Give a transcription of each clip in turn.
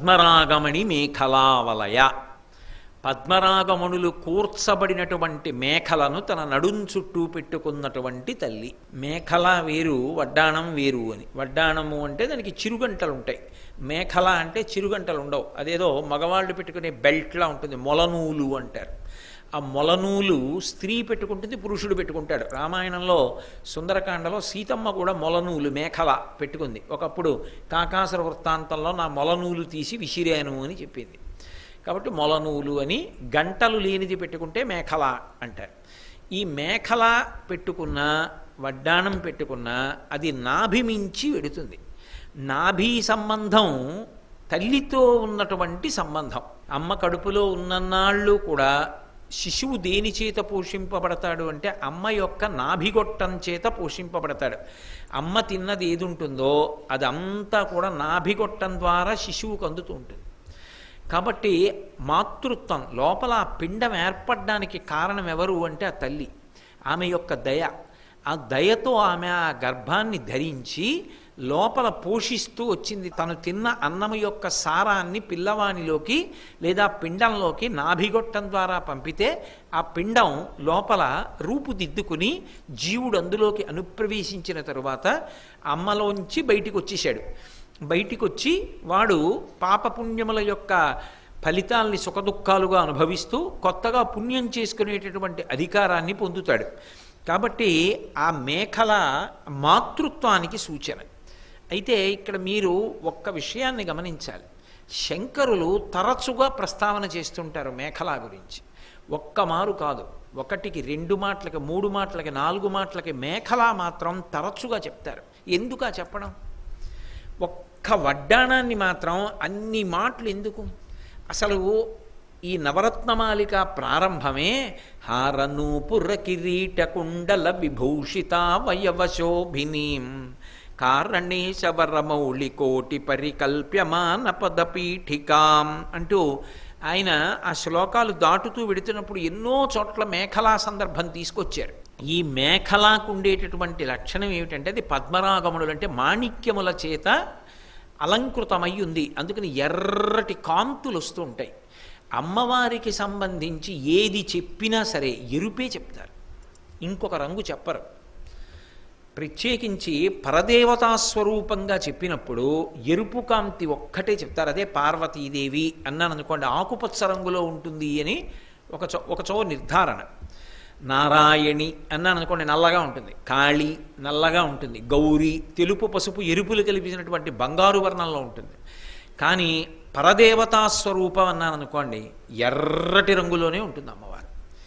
పద్మరాగమణి మేఖలావలయ పద్మరాగమణులు కూర్చబడినటువంటి మేఖలను తన నడుం చుట్టూ పెట్టుకున్నటువంటి తల్లి మేఖల వేరు వడ్డాణం వేరు అని వడ్డాణము అంటే దానికి చిరుగంటలు ఉంటాయి మేఖల అంటే చిరుగంటలు ఉండవు అదేదో మగవాళ్ళు పెట్టుకునే బెల్ట్లా ఉంటుంది మొలనూలు అంటారు ఆ మొలనూలు స్త్రీ పెట్టుకుంటుంది పురుషుడు పెట్టుకుంటాడు రామాయణంలో సుందరకాండలో సీతమ్మ కూడా మొలనూలు మేఖల పెట్టుకుంది ఒకప్పుడు కాకాసుర వృత్తాంతంలో నా మొలనూలు తీసి విసిరాను అని చెప్పింది కాబట్టి మొలనూలు అని గంటలు లేనిది పెట్టుకుంటే మేఖల అంటారు ఈ మేఖల పెట్టుకున్న వడ్డాణం పెట్టుకున్న అది నాభిమించి వెడుతుంది నాభి సంబంధం తల్లితో ఉన్నటువంటి సంబంధం అమ్మ కడుపులో ఉన్ననాళ్ళు కూడా శిశువు దేని చేత పోషింపబడతాడు అంటే అమ్మ యొక్క నాభిగొట్టం చేత పోషింపబడతాడు అమ్మ తిన్నది ఏది ఉంటుందో అదంతా కూడా నాభిగొట్టం ద్వారా శిశువుకు అందుతూ ఉంటుంది కాబట్టి మాతృత్వం లోపల ఆ పిండం ఏర్పడడానికి కారణం ఎవరు అంటే ఆ తల్లి ఆమె యొక్క దయ ఆ దయతో ఆమె ఆ గర్భాన్ని ధరించి లోపల పోషిస్తూ వచ్చింది తను తిన్న అన్నము యొక్క సారాన్ని పిల్లవానిలోకి లేదా పిండంలోకి నాభిగొట్టం ద్వారా పంపితే ఆ పిండం లోపల రూపుదిద్దుకుని జీవుడు అందులోకి అనుప్రవేశించిన తరువాత అమ్మలోంచి బయటికి వచ్చేసాడు బయటికి వచ్చి వాడు పాపపుణ్యముల యొక్క ఫలితాల్ని సుఖదుఖాలుగా అనుభవిస్తూ కొత్తగా పుణ్యం చేసుకునేటటువంటి అధికారాన్ని పొందుతాడు కాబట్టి ఆ మేఖల మాతృత్వానికి సూచన అయితే ఇక్కడ మీరు ఒక్క విషయాన్ని గమనించాలి శంకరులు తరచుగా ప్రస్తావన చేస్తుంటారు మేఖలా గురించి ఒక్క మారు కాదు ఒకటికి రెండు మాటలకి మూడు మాటలకి నాలుగు మాటలకి మేఖలా మాత్రం తరచుగా చెప్తారు ఎందుకా చెప్పడం ఒక్క వడ్డాణాన్ని మాత్రం అన్ని మాటలు ఎందుకు అసలు ఈ నవరత్నమాలిక ప్రారంభమే హారనూపుర కిరీట కుండల విభూషిత వయవశోభినీం కారణేశవరమౌళి కోటి పరికల్ప్యమాన పదపీఠికాం అంటూ ఆయన ఆ శ్లోకాలు దాటుతూ వెడుతున్నప్పుడు ఎన్నో చోట్ల మేఖలా సందర్భం తీసుకొచ్చారు ఈ మేఖలాకు ఉండేటటువంటి లక్షణం ఏమిటంటే అది పద్మరాగములు అంటే మాణిక్యముల చేత అలంకృతమై ఉంది అందుకని ఎర్రటి కాంతులు వస్తూ ఉంటాయి అమ్మవారికి సంబంధించి ఏది చెప్పినా సరే ఎరుపే చెప్తారు ఇంకొక రంగు చెప్పరు ప్రత్యేకించి పరదేవతా స్వరూపంగా చెప్పినప్పుడు ఎరుపు కాంతి ఒక్కటే చెప్తారు అదే పార్వతీదేవి అన్నాను అనుకోండి ఆకుపచ్చ రంగులో ఉంటుంది అని ఒక చో ఒక చో నిర్ధారణ నారాయణి అన్నాను అనుకోండి నల్లగా ఉంటుంది కాళి నల్లగా ఉంటుంది గౌరీ తెలుపు పసుపు ఎరుపులు కలిపినటువంటి బంగారు వర్ణంలో ఉంటుంది కానీ పరదేవతా స్వరూపం అన్నాను అనుకోండి ఎర్రటి రంగులోనే ఉంటుంది అమ్మవారు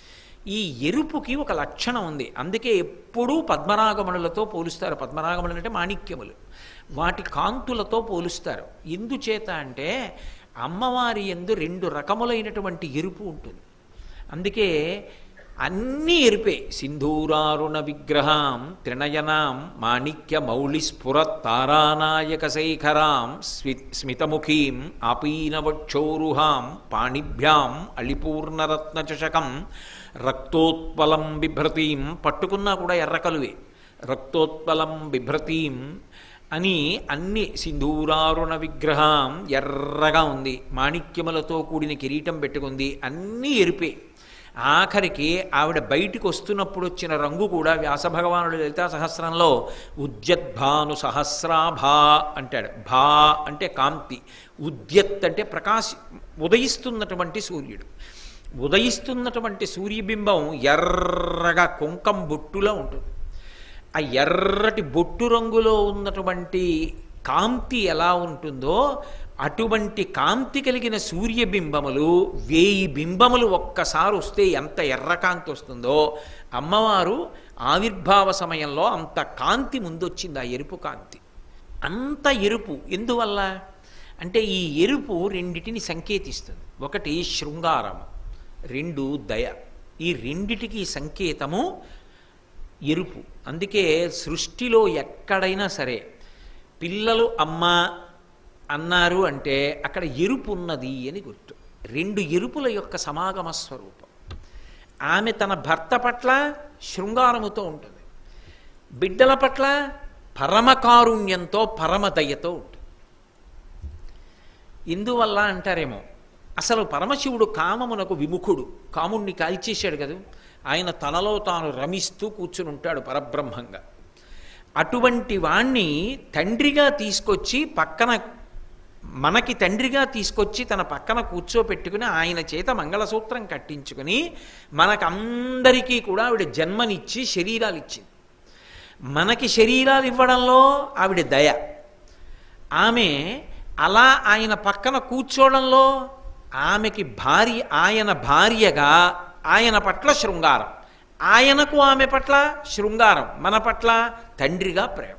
ఈ ఎరుపుకి ఒక లక్షణం ఉంది అందుకే ఎప్పుడూ పద్మరాగములతో పోలుస్తారు పద్మరాగములు అంటే మాణిక్యములు వాటి కాంతులతో పోలుస్తారు ఎందుచేత అంటే అమ్మవారి ఎందు రెండు రకములైనటువంటి ఎరుపు ఉంటుంది అందుకే అన్నీ ఎరుపే సింధూరారుణ విగ్రహాం త్రినయనాం మాణిక్య మౌళి స్ఫురత్ తారానాయక శైఖరాం స్మి స్మితముఖీం ఆపీనవక్షోరుహాం పాణిభ్యాం అళిపూర్ణరత్న చషకం రక్తోత్పలం బిభ్రతీం పట్టుకున్నా కూడా ఎర్రకలువే రక్తోత్పలం బిభ్రతీం అని అన్ని సింధూరారుణ విగ్రహం ఎర్రగా ఉంది మాణిక్యములతో కూడిన కిరీటం పెట్టుకుంది అన్నీ ఎరిపే ఆఖరికి ఆవిడ బయటికి వస్తున్నప్పుడు వచ్చిన రంగు కూడా వ్యాసభగవానుడు లలితా సహస్రంలో ఉద్యద్భాను సహస్రాభా అంటాడు భా అంటే కాంతి ఉద్యత్ అంటే ప్రకాశ ఉదయిస్తున్నటువంటి సూర్యుడు ఉదయిస్తున్నటువంటి సూర్యబింబం ఎర్రగా కుంకం బొట్టులో ఉంటుంది ఆ ఎర్రటి బొట్టు రంగులో ఉన్నటువంటి కాంతి ఎలా ఉంటుందో అటువంటి కాంతి కలిగిన సూర్యబింబములు వేయి బింబములు ఒక్కసారి వస్తే ఎంత ఎర్రకాంతి వస్తుందో అమ్మవారు ఆవిర్భావ సమయంలో అంత కాంతి ముందొచ్చింది ఆ ఎరుపు కాంతి అంత ఎరుపు ఎందువల్ల అంటే ఈ ఎరుపు రెండిటిని సంకేతిస్తుంది ఒకటి శృంగారము రెండు దయ ఈ రెండిటికి సంకేతము ఎరుపు అందుకే సృష్టిలో ఎక్కడైనా సరే పిల్లలు అమ్మ అన్నారు అంటే అక్కడ ఎరుపు ఉన్నది అని గుర్తు రెండు ఎరుపుల యొక్క సమాగమ స్వరూపం ఆమె తన భర్త పట్ల శృంగారముతో ఉంటుంది బిడ్డల పట్ల పరమకారుణ్యంతో పరమదయతో ఉంటుంది ఎందువల్ల అంటారేమో అసలు పరమశివుడు కామమునకు విముఖుడు కాముణ్ణి కాల్చేశాడు కదా ఆయన తనలో తాను రమిస్తూ కూర్చుని ఉంటాడు పరబ్రహ్మంగా అటువంటి వాణ్ణి తండ్రిగా తీసుకొచ్చి పక్కన మనకి తండ్రిగా తీసుకొచ్చి తన పక్కన కూర్చోపెట్టుకుని ఆయన చేత మంగళసూత్రం కట్టించుకుని మనకందరికీ కూడా ఆవిడ జన్మనిచ్చి శరీరాలు ఇచ్చింది మనకి శరీరాలు ఇవ్వడంలో ఆవిడ దయ ఆమె అలా ఆయన పక్కన కూర్చోవడంలో ఆమెకి భార్య ఆయన భార్యగా ఆయన పట్ల శృంగారం ఆయనకు ఆమె పట్ల శృంగారం మన పట్ల తండ్రిగా ప్రేమ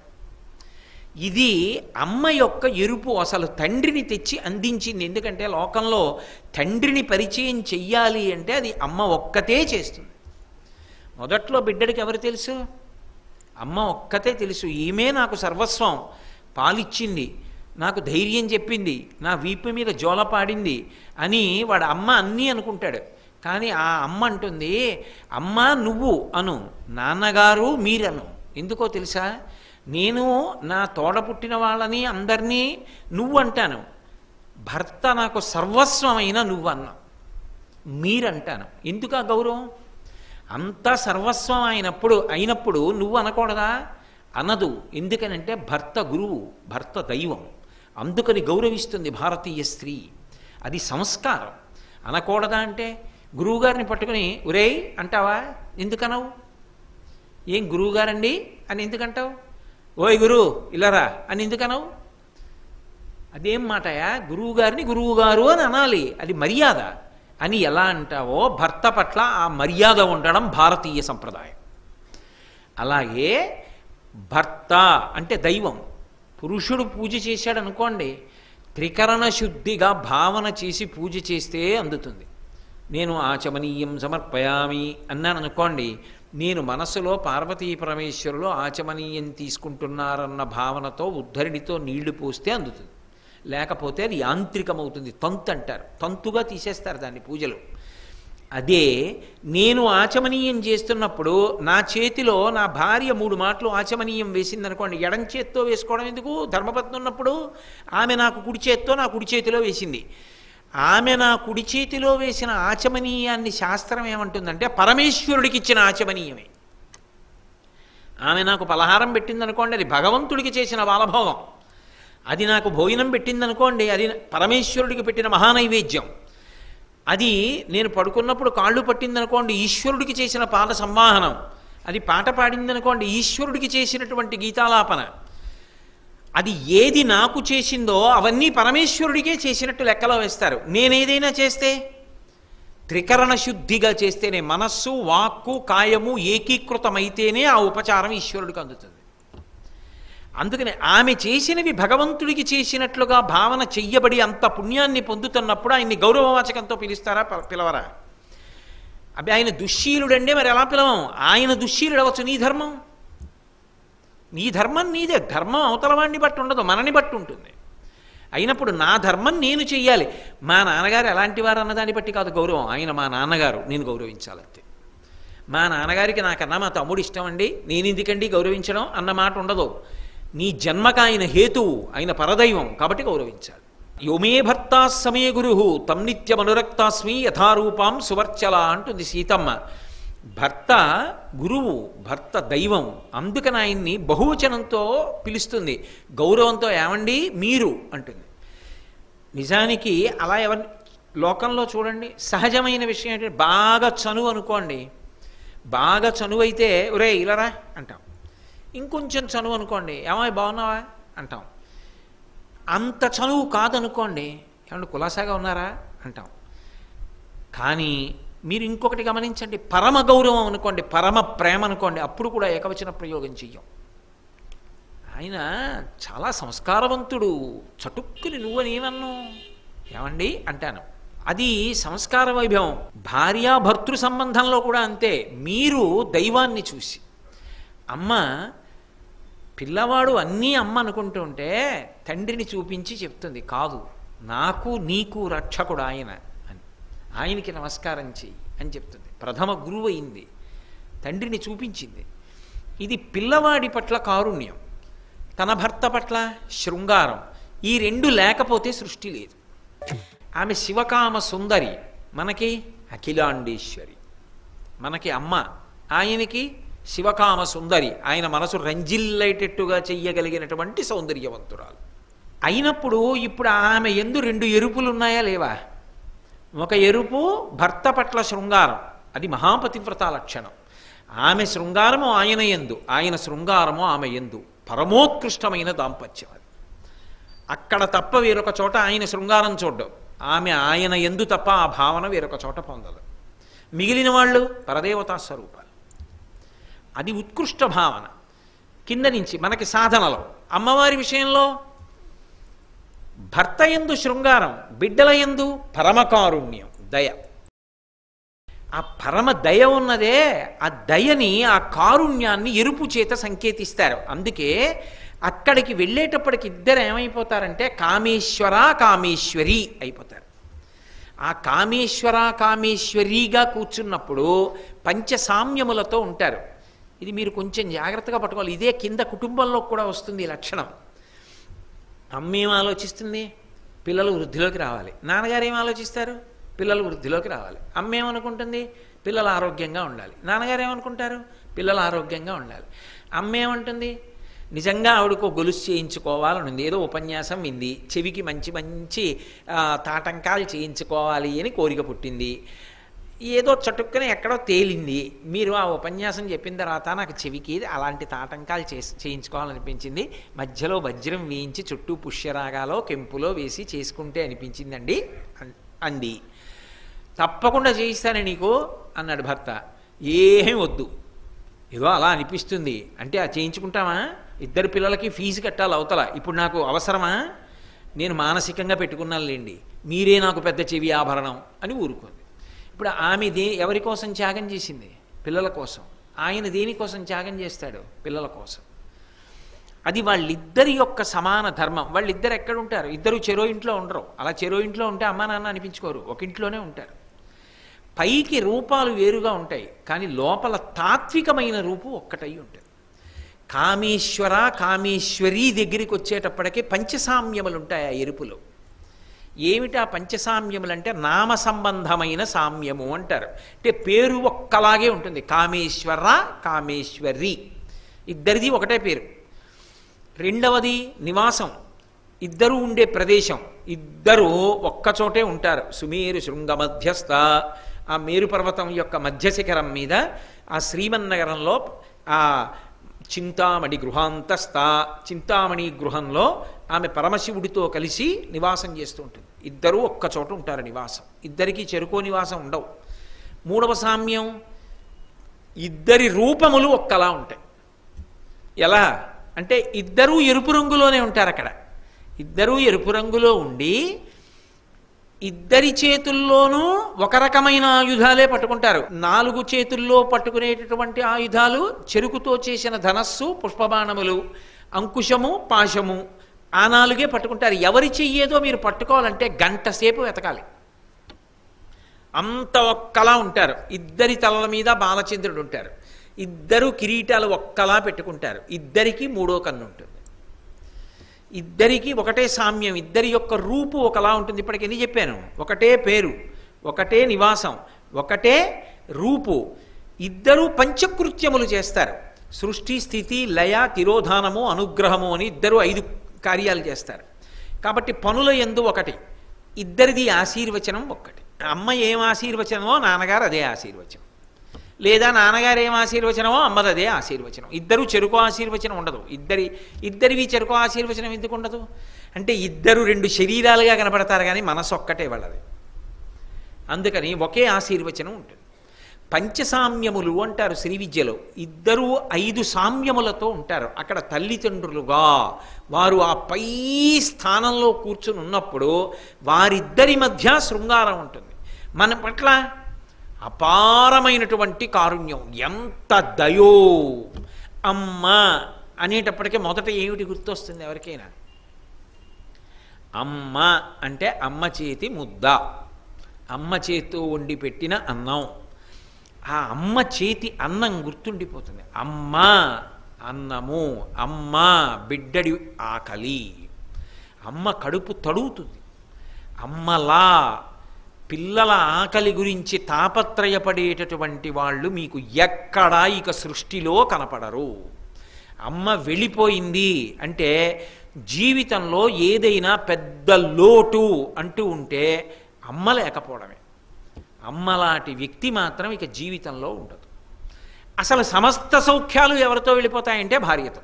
ఇది అమ్మ యొక్క ఎరుపు అసలు తండ్రిని తెచ్చి అందించింది ఎందుకంటే లోకంలో తండ్రిని పరిచయం చెయ్యాలి అంటే అది అమ్మ ఒక్కతే చేస్తుంది మొదట్లో బిడ్డడికి ఎవరు తెలుసు అమ్మ ఒక్కతే తెలుసు ఈమె నాకు సర్వస్వం పాలిచ్చింది నాకు ధైర్యం చెప్పింది నా వీపు మీద జోల పాడింది అని వాడు అమ్మ అన్నీ అనుకుంటాడు కానీ ఆ అమ్మ అంటుంది అమ్మ నువ్వు అను నాన్నగారు మీరను ఎందుకో తెలుసా నేను నా తోడ పుట్టిన వాళ్ళని అందరినీ నువ్వు అంటాను భర్త నాకు సర్వస్వమైన నువ్వు అన్నా మీరంటాను ఎందుకు ఆ గౌరవం అంతా సర్వస్వం అయినప్పుడు అయినప్పుడు నువ్వు అనకూడదా అనదు ఎందుకనంటే భర్త గురువు భర్త దైవం అందుకని గౌరవిస్తుంది భారతీయ స్త్రీ అది సంస్కారం అనకూడదా అంటే గురువుగారిని పట్టుకుని ఒరేయ్ అంటావా ఎందుకనవు ఏం గురువుగారండి అని ఎందుకంటావు ఓయ్ గురు ఇల్లరా అని ఎందుకనవు అదేం మాటయా గురువుగారిని గురువుగారు అని అనాలి అది మర్యాద అని ఎలా అంటావో భర్త పట్ల ఆ మర్యాద ఉండడం భారతీయ సంప్రదాయం అలాగే భర్త అంటే దైవం పురుషుడు పూజ చేశాడు అనుకోండి త్రికరణ శుద్ధిగా భావన చేసి పూజ చేస్తే అందుతుంది నేను ఆచమనీయం సమర్పయామి అన్నాను అనుకోండి నేను మనసులో పార్వతీ పరమేశ్వరులు ఆచమనీయం తీసుకుంటున్నారన్న భావనతో ఉద్ధరిడితో నీళ్లు పోస్తే అందుతుంది లేకపోతే అది యాంత్రికమవుతుంది తంతు అంటారు తంతుగా తీసేస్తారు దాన్ని పూజలు అదే నేను ఆచమనీయం చేస్తున్నప్పుడు నా చేతిలో నా భార్య మూడు మాటలు ఆచమనీయం వేసిందనుకోండి ఎడం చేత్తో వేసుకోవడం ఎందుకు ధర్మపత్ని ఉన్నప్పుడు ఆమె నాకు కుడి చేత్తో నా కుడి చేతిలో వేసింది ఆమె నా కుడి చేతిలో వేసిన ఆచమనీయాన్ని శాస్త్రం ఏమంటుందంటే పరమేశ్వరుడికి ఇచ్చిన ఆచమనీయమే ఆమె నాకు పలహారం పెట్టిందనుకోండి అది భగవంతుడికి చేసిన బాలభోగం అది నాకు భోజనం పెట్టిందనుకోండి అది పరమేశ్వరుడికి పెట్టిన మహానైవేద్యం అది నేను పడుకున్నప్పుడు కాళ్ళు పట్టిందనుకోండి ఈశ్వరుడికి చేసిన పాట సంవాహనం అది పాట పాడిందనుకోండి ఈశ్వరుడికి చేసినటువంటి గీతాలాపన అది ఏది నాకు చేసిందో అవన్నీ పరమేశ్వరుడికే చేసినట్టు లెక్కలో వేస్తారు నేనేదైనా చేస్తే త్రికరణ శుద్ధిగా చేస్తేనే మనస్సు వాక్కు కాయము ఏకీకృతమైతేనే ఆ ఉపచారం ఈశ్వరుడికి అందుతుంది అందుకని ఆమె చేసినవి భగవంతుడికి చేసినట్లుగా భావన చెయ్యబడి అంత పుణ్యాన్ని పొందుతున్నప్పుడు ఆయన్ని గౌరవవాచకంతో పిలుస్తారా ప- పిలవరా అవి ఆయన దుశ్శీలుడంటే మరి ఎలా పిలవం ఆయన దుశ్శీలుడు అవ్వచ్చు నీ ధర్మం నీ ధర్మం నీదే ధర్మం అవతల వాడిని బట్టి ఉండదు మనని బట్టి ఉంటుంది అయినప్పుడు నా ధర్మం నేను చెయ్యాలి మా నాన్నగారు ఎలాంటి వారు అన్నదాన్ని బట్టి కాదు గౌరవం ఆయన మా నాన్నగారు నేను గౌరవించాలంతే మా నాన్నగారికి నాకన్నా మా తమ్ముడు ఇష్టం అండి నేను ఎందుకండి గౌరవించడం అన్న మాట ఉండదు నీ జన్మకు ఆయన హేతువు ఆయన పరదైవం కాబట్టి గౌరవించాలి యోమే భర్తా సమే గురు తం నిత్యమనురక్తాస్మి యథారూపాం సువర్చల అంటుంది సీతమ్మ భర్త గురువు భర్త దైవం అందుకని ఆయన్ని బహువచనంతో పిలుస్తుంది గౌరవంతో ఏమండి మీరు అంటుంది నిజానికి అలా ఎవరి లోకంలో చూడండి సహజమైన విషయం ఏంటంటే బాగా చనువు అనుకోండి బాగా చనువు అయితే ఒరే ఇలారా అంటాం ఇంకొంచెం చనువు అనుకోండి ఏమాయి బాగున్నావా అంటాం అంత చనువు కాదనుకోండి ఏమంటే కులాసాగా ఉన్నారా అంటాం కానీ మీరు ఇంకొకటి గమనించండి పరమ గౌరవం అనుకోండి పరమ ప్రేమ అనుకోండి అప్పుడు కూడా ఏకవచన ప్రయోగం చెయ్యం ఆయన చాలా సంస్కారవంతుడు చటుక్కుని నువ్వనేమన్ను ఏమండి అంటాను అది సంస్కార వైభవం భార్యాభర్తృ సంబంధంలో కూడా అంతే మీరు దైవాన్ని చూసి అమ్మ పిల్లవాడు అన్నీ అమ్మ అనుకుంటుంటే తండ్రిని చూపించి చెప్తుంది కాదు నాకు నీకు రక్షకుడు ఆయన అని ఆయనకి నమస్కారం చెయ్యి అని చెప్తుంది ప్రథమ గురువు అయింది తండ్రిని చూపించింది ఇది పిల్లవాడి పట్ల కారుణ్యం తన భర్త పట్ల శృంగారం ఈ రెండు లేకపోతే సృష్టి లేదు ఆమె శివకామ సుందరి మనకి అఖిలాండేశ్వరి మనకి అమ్మ ఆయనకి శివకామ సుందరి ఆయన మనసు రంజిల్లేటట్టుగా చెయ్యగలిగినటువంటి సౌందర్యవంతురాలు అయినప్పుడు ఇప్పుడు ఆమె ఎందు రెండు ఎరుపులు ఉన్నాయా లేవా ఒక ఎరుపు భర్త పట్ల శృంగారం అది మహాపతివ్రత లక్షణం ఆమె శృంగారము ఆయన ఎందు ఆయన శృంగారము ఆమె ఎందు పరమోత్కృష్టమైన దాంపత్యం అది అక్కడ తప్ప వేరొక చోట ఆయన శృంగారం చూడ్డం ఆమె ఆయన ఎందు తప్ప ఆ భావన వేరొక చోట పొందదు మిగిలిన వాళ్ళు పరదేవతా స్వరూపాలు అది ఉత్కృష్ట భావన కింద నుంచి మనకి సాధనలో అమ్మవారి విషయంలో భర్త ఎందు శృంగారం బిడ్డల ఎందు పరమకారుణ్యం దయ ఆ పరమ దయ ఉన్నదే ఆ దయని ఆ కారుణ్యాన్ని ఎరుపు చేత సంకేతిస్తారు అందుకే అక్కడికి వెళ్ళేటప్పటికి ఇద్దరు ఏమైపోతారంటే కామేశ్వర కామేశ్వరి అయిపోతారు ఆ కామేశ్వర కామేశ్వరిగా కూర్చున్నప్పుడు పంచసామ్యములతో ఉంటారు ఇది మీరు కొంచెం జాగ్రత్తగా పట్టుకోవాలి ఇదే కింద కుటుంబంలో కూడా వస్తుంది ఈ లక్షణం అమ్మ ఏం ఆలోచిస్తుంది పిల్లలు వృద్ధిలోకి రావాలి నాన్నగారు ఏం ఆలోచిస్తారు పిల్లలు వృద్ధిలోకి రావాలి అమ్మ ఏమనుకుంటుంది పిల్లలు ఆరోగ్యంగా ఉండాలి నాన్నగారు ఏమనుకుంటారు పిల్లలు ఆరోగ్యంగా ఉండాలి అమ్మ ఏమంటుంది నిజంగా ఆవిడకు గొలుసు చేయించుకోవాలని ఉంది ఏదో ఉపన్యాసం వింది చెవికి మంచి మంచి ఆ, తాటంకాలు చేయించుకోవాలి అని కోరిక పుట్టింది ఏదో చటుక్కున ఎక్కడో తేలింది మీరు ఆ ఉపన్యాసం చెప్పిన తర్వాత నాకు చెవికి అలాంటి తాటంకాలు చేసి చేయించుకోవాలనిపించింది మధ్యలో వజ్రం వేయించి చుట్టూ పుష్యరాగాలో కెంపులో వేసి చేసుకుంటే అనిపించిందండి అన్- అంది తప్పకుండా చేయిస్తానే నీకు అన్నాడు భర్త ఏమీ వద్దు ఏదో అలా అనిపిస్తుంది అంటే ఆ చేయించుకుంటామా ఇద్దరు పిల్లలకి ఫీజు కట్టాలి అవతల ఇప్పుడు నాకు అవసరమా నేను మానసికంగా పెట్టుకున్నానులేండి మీరే నాకు పెద్ద చెవి ఆభరణం అని ఊరుకుంది ఇప్పుడు ఆమె దే ఎవరి కోసం త్యాగం చేసింది పిల్లల కోసం ఆయన దేనికోసం త్యాగం చేస్తాడు పిల్లల కోసం అది వాళ్ళిద్దరి యొక్క సమాన ధర్మం వాళ్ళిద్దరు ఎక్కడ ఉంటారు ఇద్దరు చెరో ఇంట్లో ఉండరు అలా చెరో ఇంట్లో ఉంటే అమ్మా నాన్న అనిపించుకోరు ఒక ఇంట్లోనే ఉంటారు పైకి రూపాలు వేరుగా ఉంటాయి కానీ లోపల తాత్వికమైన రూపు ఒక్కటై ఉంటుంది కామేశ్వర కామేశ్వరి దగ్గరికి వచ్చేటప్పటికి పంచసామ్యములు ఉంటాయి ఆ ఎరుపులో ఏమిటా పంచసామ్యములు అంటే నామ సంబంధమైన సామ్యము అంటారు అంటే పేరు ఒక్కలాగే ఉంటుంది కామేశ్వర కామేశ్వరి ఇద్దరిది ఒకటే పేరు రెండవది నివాసం ఇద్దరు ఉండే ప్రదేశం ఇద్దరు ఒక్కచోటే ఉంటారు సుమేరు శృంగ మధ్యస్థ ఆ మేరు పర్వతం యొక్క మధ్య శిఖరం మీద ఆ శ్రీమన్నగరంలో ఆ చింతామణి గృహాంతస్థ చింతామణి గృహంలో ఆమె పరమశివుడితో కలిసి నివాసం చేస్తూ ఉంటుంది ఇద్దరూ ఒక్కచోట ఉంటారు నివాసం ఇద్దరికీ చెరుకో నివాసం ఉండవు మూడవ సామ్యం ఇద్దరి రూపములు ఒక్కలా ఉంటాయి ఎలా అంటే ఇద్దరూ ఎరుపు రంగులోనే ఉంటారు అక్కడ ఇద్దరూ ఎరుపు రంగులో ఉండి ఇద్దరి చేతుల్లోనూ ఒక రకమైన ఆయుధాలే పట్టుకుంటారు నాలుగు చేతుల్లో పట్టుకునేటటువంటి ఆయుధాలు చెరుకుతో చేసిన ధనస్సు పుష్పబాణములు అంకుశము పాశము ఆ నాలుగే పట్టుకుంటారు ఎవరి చెయ్యేదో మీరు పట్టుకోవాలంటే గంట సేపు వెతకాలి అంత ఒక్కలా ఉంటారు ఇద్దరి తలల మీద బాలచంద్రుడు ఉంటారు ఇద్దరు కిరీటాలు ఒక్కలా పెట్టుకుంటారు ఇద్దరికి మూడో కన్ను ఉంటుంది ఇద్దరికి ఒకటే సామ్యం ఇద్దరి యొక్క రూపు ఒకలా ఉంటుంది ఇప్పటికి ఎన్ని చెప్పాను ఒకటే పేరు ఒకటే నివాసం ఒకటే రూపు ఇద్దరూ పంచకృత్యములు చేస్తారు సృష్టి స్థితి లయ తిరోధానము అనుగ్రహము అని ఇద్దరు ఐదు కార్యాలు చేస్తారు కాబట్టి పనుల ఎందు ఒకటి ఇద్దరిది ఆశీర్వచనం ఒక్కటి అమ్మ ఏం ఆశీర్వచనమో నాన్నగారు అదే ఆశీర్వచనం లేదా నాన్నగారు ఏం ఆశీర్వచనమో అమ్మది అదే ఆశీర్వచనం ఇద్దరు చెరుకు ఆశీర్వచనం ఉండదు ఇద్దరి ఇద్దరివి చెరుకు ఆశీర్వచనం ఎందుకు ఉండదు అంటే ఇద్దరు రెండు శరీరాలుగా కనపడతారు కానీ మనసు ఒక్కటే వాళ్ళది అందుకని ఒకే ఆశీర్వచనం ఉంటుంది పంచసామ్యములు అంటారు శ్రీ విద్యలో ఇద్దరూ ఐదు సామ్యములతో ఉంటారు అక్కడ తల్లిదండ్రులుగా వారు ఆ పై స్థానంలో కూర్చుని ఉన్నప్పుడు వారిద్దరి మధ్య శృంగారం ఉంటుంది మన పట్ల అపారమైనటువంటి కారుణ్యం ఎంత దయో అమ్మ అనేటప్పటికీ మొదట ఏమిటి గుర్తొస్తుంది ఎవరికైనా అమ్మ అంటే అమ్మ చేతి ముద్ద అమ్మ చేతితో వండి పెట్టిన అన్నం ఆ అమ్మ చేతి అన్నం గుర్తుండిపోతుంది అమ్మ అన్నము అమ్మ బిడ్డడి ఆకలి అమ్మ కడుపు తడుగుతుంది అమ్మలా పిల్లల ఆకలి గురించి తాపత్రయపడేటటువంటి వాళ్ళు మీకు ఎక్కడా ఇక సృష్టిలో కనపడరు అమ్మ వెళ్ళిపోయింది అంటే జీవితంలో ఏదైనా పెద్ద లోటు అంటూ ఉంటే అమ్మ లేకపోవడమే అమ్మలాంటి వ్యక్తి మాత్రం ఇక జీవితంలో ఉండదు అసలు సమస్త సౌఖ్యాలు ఎవరితో వెళ్ళిపోతాయంటే భార్యతో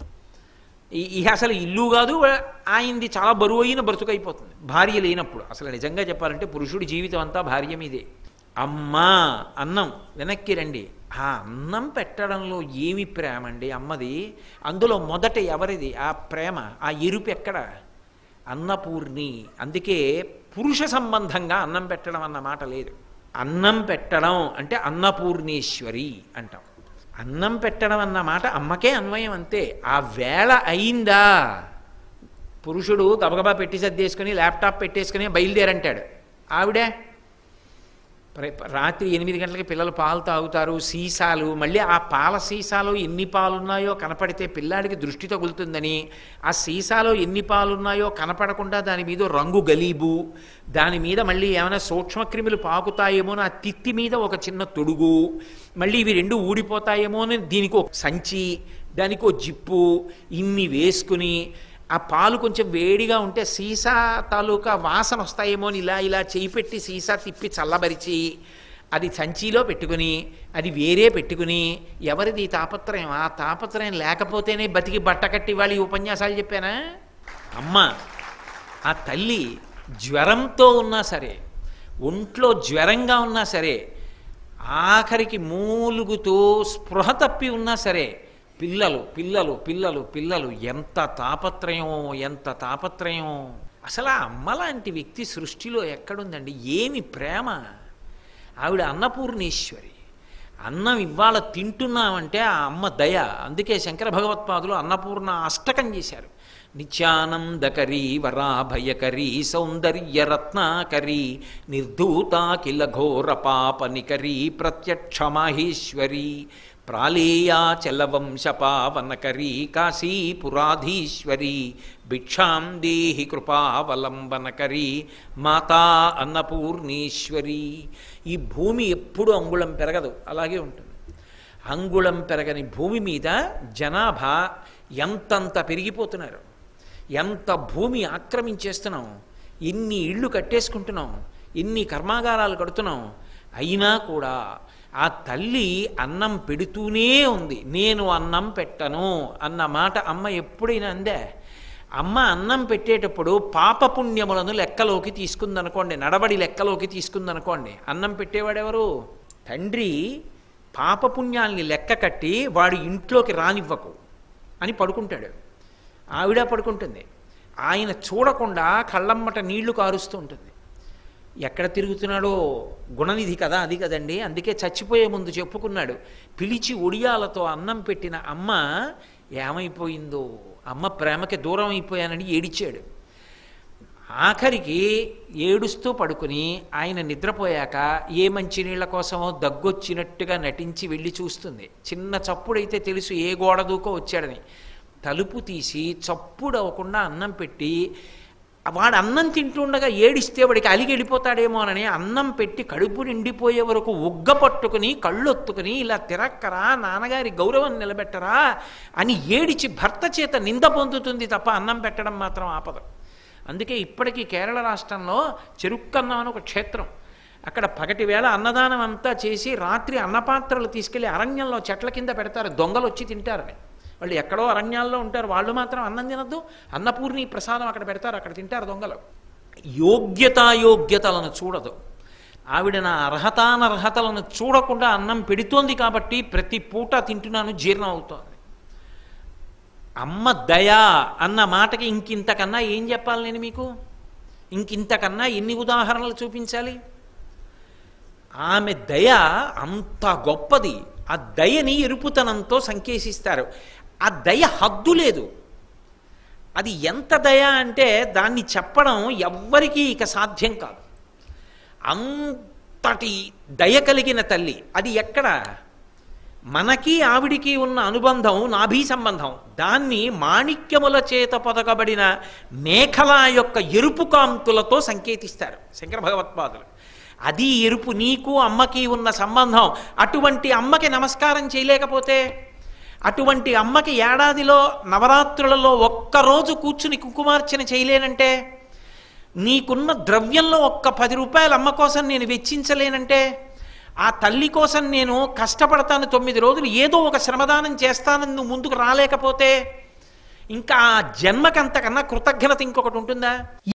ఈ ఈ అసలు ఇల్లు కాదు ఆయనది చాలా బరువు అయిన బ్రతుకైపోతుంది భార్య లేనప్పుడు అసలు నిజంగా చెప్పాలంటే పురుషుడి జీవితం అంతా భార్య మీదే అమ్మా అన్నం వెనక్కి రండి ఆ అన్నం పెట్టడంలో ఏమి ప్రేమ అండి అమ్మది అందులో మొదట ఎవరిది ఆ ప్రేమ ఆ ఎరుపు ఎక్కడ అన్నపూర్ణి అందుకే పురుష సంబంధంగా అన్నం పెట్టడం అన్న మాట లేదు అన్నం పెట్టడం అంటే అన్నపూర్ణేశ్వరి అంటాం అన్నం పెట్టడం అన్న మాట అమ్మకే అన్వయం అంతే ఆ వేళ అయిందా పురుషుడు గబగబా పెట్టి సర్దేసుకుని ల్యాప్టాప్ పెట్టేసుకుని బయలుదేరంటాడు ఆవిడే ప్ర- రాత్రి ఎనిమిది గంటలకి పిల్లలు పాలు తాగుతారు సీసాలు మళ్ళీ ఆ పాల సీసాలో ఎన్ని పాలు ఉన్నాయో కనపడితే పిల్లాడికి దృష్టి తగులుతుందని ఆ సీసాలో ఎన్ని పాలు ఉన్నాయో కనపడకుండా దాని మీద రంగు గలీబు దాని మీద మళ్ళీ ఏమైనా సూక్ష్మక్రిములు పాకుతాయేమో అని ఆ తిత్తి మీద ఒక చిన్న తొడుగు మళ్ళీ ఇవి రెండు ఊడిపోతాయేమో అని దీనికి ఒక సంచి దానికి ఒక జిప్పు ఇన్ని వేసుకుని ఆ పాలు కొంచెం వేడిగా ఉంటే సీసా తాలూకా వాసన వస్తాయేమో అని ఇలా ఇలా చేయి పెట్టి సీసా తిప్పి చల్లబరిచి అది సంచిలో పెట్టుకుని అది వేరే పెట్టుకుని ఎవరిది ఈ తాపత్రయం ఆ తాపత్రయం లేకపోతేనే బతికి బట్ట కట్టి వాళ్ళు ఈ ఉపన్యాసాలు చెప్పానా అమ్మ ఆ తల్లి జ్వరంతో ఉన్నా సరే ఒంట్లో జ్వరంగా ఉన్నా సరే ఆఖరికి మూలుగుతూ స్పృహ తప్పి ఉన్నా సరే పిల్లలు పిల్లలు పిల్లలు పిల్లలు ఎంత తాపత్రయం ఎంత తాపత్రయం అసలు ఆ అమ్మ లాంటి వ్యక్తి సృష్టిలో ఎక్కడుందండి ఏమి ప్రేమ ఆవిడ అన్నపూర్ణేశ్వరి అన్నం ఇవాళ తింటున్నామంటే ఆ అమ్మ దయ అందుకే శంకర భగవత్పాదులు అన్నపూర్ణ అష్టకం చేశారు నిత్యానందకరీ వరాభయకరీ సౌందర్యరత్నాకరీ నిర్ధూతాకిల ఘోర పాపనికరీ ప్రత్యక్షమాహేశ్వరీ ప్రాళేయాచలవంశపావనకరీ కాశీపురాధీశ్వరీ భిక్షాం దేహి కృపావలంబనకరీ మాతా అన్నపూర్ణీశ్వరి ఈ భూమి ఎప్పుడు అంగుళం పెరగదు అలాగే ఉంటుంది అంగుళం పెరగని భూమి మీద జనాభా ఎంతంత పెరిగిపోతున్నారు ఎంత భూమి ఆక్రమించేస్తున్నాం ఎన్ని ఇళ్ళు కట్టేసుకుంటున్నాం ఎన్ని కర్మాగారాలు కడుతున్నాం అయినా కూడా ఆ తల్లి అన్నం పెడుతూనే ఉంది నేను అన్నం పెట్టను అన్న మాట అమ్మ ఎప్పుడైనా అందే అమ్మ అన్నం పెట్టేటప్పుడు పాపపుణ్యములను లెక్కలోకి తీసుకుందనుకోండి నడబడి లెక్కలోకి తీసుకుందనుకోండి అన్నం పెట్టేవాడెవరు తండ్రి పాపపుణ్యాల్ని లెక్క కట్టి వాడు ఇంట్లోకి రానివ్వకు అని పడుకుంటాడు ఆవిడ పడుకుంటుంది ఆయన చూడకుండా కళ్ళమ్మట నీళ్లు కారుస్తూ ఉంటుంది ఎక్కడ తిరుగుతున్నాడో గుణనిధి కదా అది కదండి అందుకే చచ్చిపోయే ముందు చెప్పుకున్నాడు పిలిచి ఒడియాలతో అన్నం పెట్టిన అమ్మ ఏమైపోయిందో అమ్మ ప్రేమకి దూరం అయిపోయానని ఏడిచాడు ఆఖరికి ఏడుస్తూ పడుకుని ఆయన నిద్రపోయాక ఏ మంచినీళ్ళ కోసమో దగ్గొచ్చినట్టుగా నటించి వెళ్ళి చూస్తుంది చిన్న చప్పుడైతే తెలుసు ఏ గోడ దూకో వచ్చాడని తలుపు తీసి చప్పుడు అవ్వకుండా అన్నం పెట్టి వాడు అన్నం తింటుండగా ఏడిస్తే వాడికి అలిగి వెళ్ళిపోతాడేమోనని అన్నం పెట్టి కడుపు నిండిపోయే వరకు ఉగ్గ పట్టుకుని కళ్ళొత్తుకుని ఇలా తిరక్కరా నాన్నగారి గౌరవం నిలబెట్టరా అని ఏడిచి భర్త చేత నింద పొందుతుంది తప్ప అన్నం పెట్టడం మాత్రం ఆపదు అందుకే ఇప్పటికీ కేరళ రాష్ట్రంలో చెరుక్కన్నం అని ఒక క్షేత్రం అక్కడ పగటి వేళ అన్నదానం అంతా చేసి రాత్రి అన్నపాత్రలు తీసుకెళ్లి అరణ్యంలో చెట్ల కింద పెడతారు దొంగలు వచ్చి తింటారని వాళ్ళు ఎక్కడో అరణ్యాల్లో ఉంటారు వాళ్ళు మాత్రం అన్నం తినద్దు అన్నపూర్ణి ప్రసాదం అక్కడ పెడతారు అక్కడ తింటారు దొంగలు యోగ్యతాయోగ్యతలను చూడదు ఆవిడ నా అర్హతానర్హతలను చూడకుండా అన్నం పెడుతోంది కాబట్టి ప్రతి పూట తింటున్నాను జీర్ణం అవుతోంది అమ్మ దయ అన్న మాటకి ఇంకింతకన్నా ఏం చెప్పాలి నేను మీకు ఇంకింతకన్నా ఎన్ని ఉదాహరణలు చూపించాలి ఆమె దయ అంత గొప్పది ఆ దయని ఎరుపుతనంతో సంకేసిస్తారు ఆ దయ హద్దు లేదు అది ఎంత దయ అంటే దాన్ని చెప్పడం ఎవ్వరికీ ఇక సాధ్యం కాదు అంతటి దయ కలిగిన తల్లి అది ఎక్కడ మనకి ఆవిడికి ఉన్న అనుబంధం నాభీ సంబంధం దాన్ని మాణిక్యముల చేత పొదగబడిన మేఖల యొక్క ఎరుపు కాంతులతో సంకేతిస్తారు శంకర భగవత్పాదులు అది ఎరుపు నీకు అమ్మకి ఉన్న సంబంధం అటువంటి అమ్మకి నమస్కారం చేయలేకపోతే అటువంటి అమ్మకి ఏడాదిలో నవరాత్రులలో ఒక్కరోజు కూర్చుని కుంకుమార్చన చేయలేనంటే నీకున్న ద్రవ్యంలో ఒక్క పది రూపాయలు అమ్మ కోసం నేను వెచ్చించలేనంటే ఆ తల్లి కోసం నేను కష్టపడతాను తొమ్మిది రోజులు ఏదో ఒక శ్రమదానం చేస్తానని నువ్వు ముందుకు రాలేకపోతే ఇంకా ఆ జన్మకంతకన్నా కృతజ్ఞత ఇంకొకటి ఉంటుందా